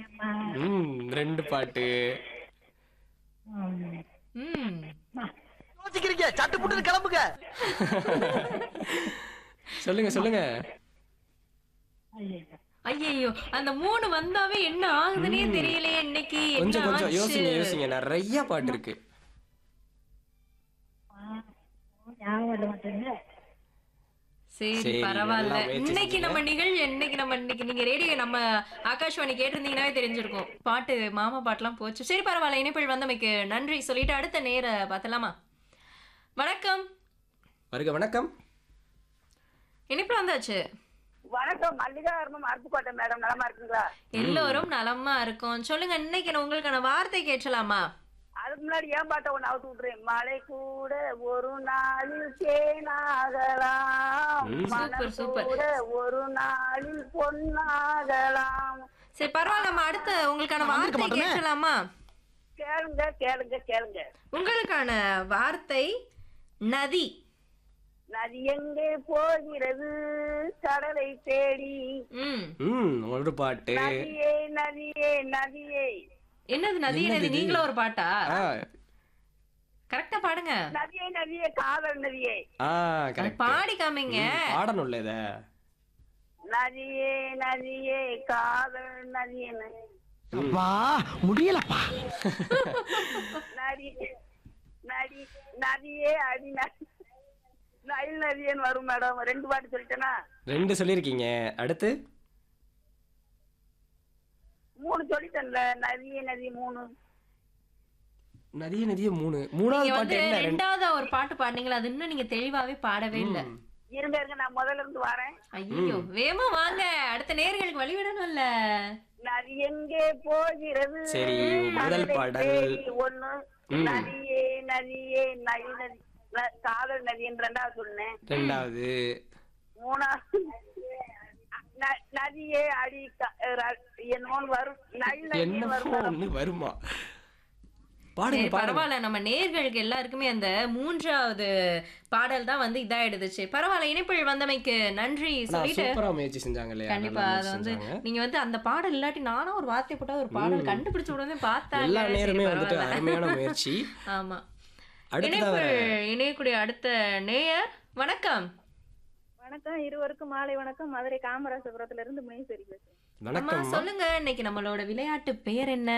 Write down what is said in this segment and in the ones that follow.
மாயம்மா ம் ரெண்டு பாட்டு ம். ம் யோசிக்கிறீங்க சட்டு புட்டு கிளம்புங்க சொல்லுங்க சொல்லுங்க ஐயையோ. ஐயோ அந்த மூணு வந்தாவே என்ன ஆகுதுன்னே தெரியலையே இன்னைக்கு என்ன கொஞ்சம் கொஞ்சம் ஆச்சு? யோசிங்க யோசிங்க நிறைய பாட்டு இருக்கு ஆ, ஞாபகம் இல்ல மாட்டேங்க சரி சரி, பரவாயில்ல நல்லா முயற்சி இன்னைக்கு செஞ்சீங்க. நம்ம நிகழ்ச்சி இன்னைக்கு நம்ம இன்னைக்கு நீங்க ரேடியோ நம்ம ஆகாஷ்வாணி கேட்டிருந்தீங்கன்னாவே தெரிஞ்சிருக்கும் பாட்டு மாமா பாட்டுலாம் போச்சு சரி பரவாயில்ல இணைப்பில் வந்தமைக்கு நன்றி சொல்லிட்டு அடுத்த நேர பார்த்தலாமா வணக்கம் வருக வணக்கம் இணைப்பில் வந்தாச்சு வணக்கம் மல்லிகா அருமம் அருப்புக்கோட்டை மேடம் நலமா இருக்குங்களா எல்லோரும் நலமா இருக்கும் சொல்லுங்க இன்னைக்கு நான் உங்களுக்கான வார்த்தை கேட்கலாமா அதுக்கு முன்னாடி ஏன் பாட்ட ஒண்ணு அவுத்து விட்டுறேன் மழை கூட ஒரு நாளில் தேனாகலாம் ம். மனம் சூப்பர், சூப்பர். கூட ஒரு நாளில் பொன்னாகலாம் சரி பரவாயில்ல நம்ம அடுத்த உங்களுக்கான வார்த்தை கேட்கலாமா கேளுங்க கேளுங்க கேளுங்க உங்களுக்கான வார்த்தை நதி நதி எங்கே போகிறது கடலை தேடி ம் ம் ஒரு பாட்டு நதியே நதியே நதியே என்னது நதி என்னது நதி இது? நீங்களும் ஒரு பாட்டா ஆ கரெக்டா பாடுங்க நதியே நதியே காதல் நதியே ஆ அது கரெக்ட் பாடி காமிங்க பாடணும்ல இத நதியே நதியே காதல் நதியே அப்பா முடியலப்பா நதி நதி நதியே அடி நதி நயில் நதியேன்னு வரும் மேடம் ரெண்டு பாட்டு சொல்லிட்டேனா ரெண்டு சொல்லியிருக்கீங்க அடுத்து மூணு சொல்லிட்டேன்ல நதியே நதி மூணு நதிய நதிய மூணு மூணாவது நீங்க பாட்டு வந்து என்ன ரெண்டு ரெண்டாவது ஒரு பாட்டு பாடுனீங்களா அது இன்னும் நீங்க தெளிவாவே பாடவே இல்ல ம். இருங்க இருங்க நான் முதல்ல இருந்து வரேன் ஐயோ வேகமா வாங்க அடுத்த நேர்களுக்கு வழிவிடணும்ல நதி எங்கே போகிறது சரி, முதல் கடலை பாடல். தேடி ஒண்ணு ம். நதியே நதியே நயில் நதி ந- காதல் நதின்னு ரெண்டாவது சொன்னேன் ரெண்டாவது மூணாவது ந- நதியே அடி க- ர- என்னமோன்னு வரும் நயில் நதின்னு என்ன வரும் மேடம். ஒண்ணு வருமா பாடுங்க சரி பாடுங்க பரவாயில்ல நம்ம நேர்களுக்கு எல்லாருக்குமே அந்த மூன்றாவது பாடல் தான் வந்து இதாயிடுச்சு பரவாயில்ல இணைப்பில் வந்தமைக்கு நன்றி ஆனா, சொல்லிட்டு சூப்பரா முயற்சி செஞ்சாங்க இல்லையா கண்டிப்பா நல்லா அது முயற்சி வந்து செஞ்சாங்க. நீங்க வந்து அந்த பாடல் இல்லாட்டி நானும் ஒரு வார்த்தை போட்டா ஒரு பாடல் கண்டுபிடிச்ச உடனே பார்த்தாங்க எல்லா சரி, நேரமே வந்துட்டு பரவாயில்ல. அருமையான முயற்சி ஆமா அடுத்ததா இணைப்பு வர இணையக்கூடிய அடுத்த நேயர் வணக்கம் வணக்கம் இருவருக்கும் மாலை வணக்கம் மதுரை காமராசபுரத்துல இருந்து முனீஸ்வரி பேசுறேன் அம்மா வணக்கம் சொல்லுங்க இன்னைக்கு நம்மளோட விளையாட்டு பெயர் என்ன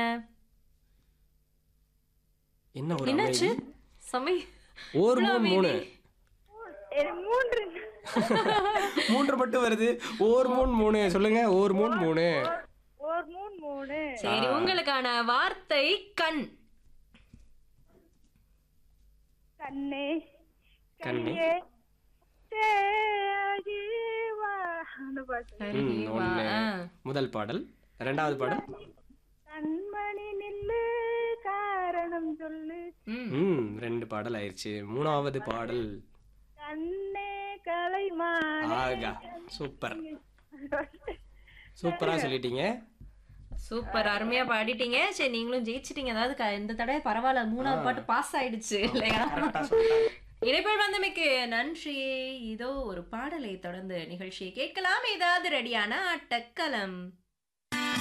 என்ன ஒரு என்னாச்சு அமைதி சமை ஒரு இவ்வளவு மூணு மூணு அமைதி. இது மூன்று மூன்று மட்டும் வருது ஒரு மூணு மூணு சொல்லுங்க ஒரு மூணு மூணு ஒரு மூணு மூணு சரி உங்களுக்கான வார்த்தை கண் கண்ணே கண்ணே. கையே தேடி வா. அந்த பாட்டு சரி, ம், வா. ஒண்ணு ஆ. முதல் பாடல் இரண்டாவது பாடல் கண்மணி நில்லு காரணம் சொல்லு ம். ம் ரெண்டு பாடல் ஆயிருச்சு மூணாவது பாடல் கண்ணே கலைமானே ஆகா சூப்பர் சூப்பரா சொல்லிட்டீங்க சூப்பர் அருமையா பாடிட்டீங்க சரி நீங்களும் ஜெயிச்சிட்டீங்க அதாவது க- இந்த தடவை பரவாயில்ல மூணாவது பாட்டு பாஸ் ஆயிடுச்சு இல்லையா இணைப்பில் வந்தமைக்கு நன்றி இதோ ஒரு பாடலை தொடர்ந்து நிகழ்ச்சியை கேட்கலாம் ஏதாவது ரெடியான ஆட்டக்களம்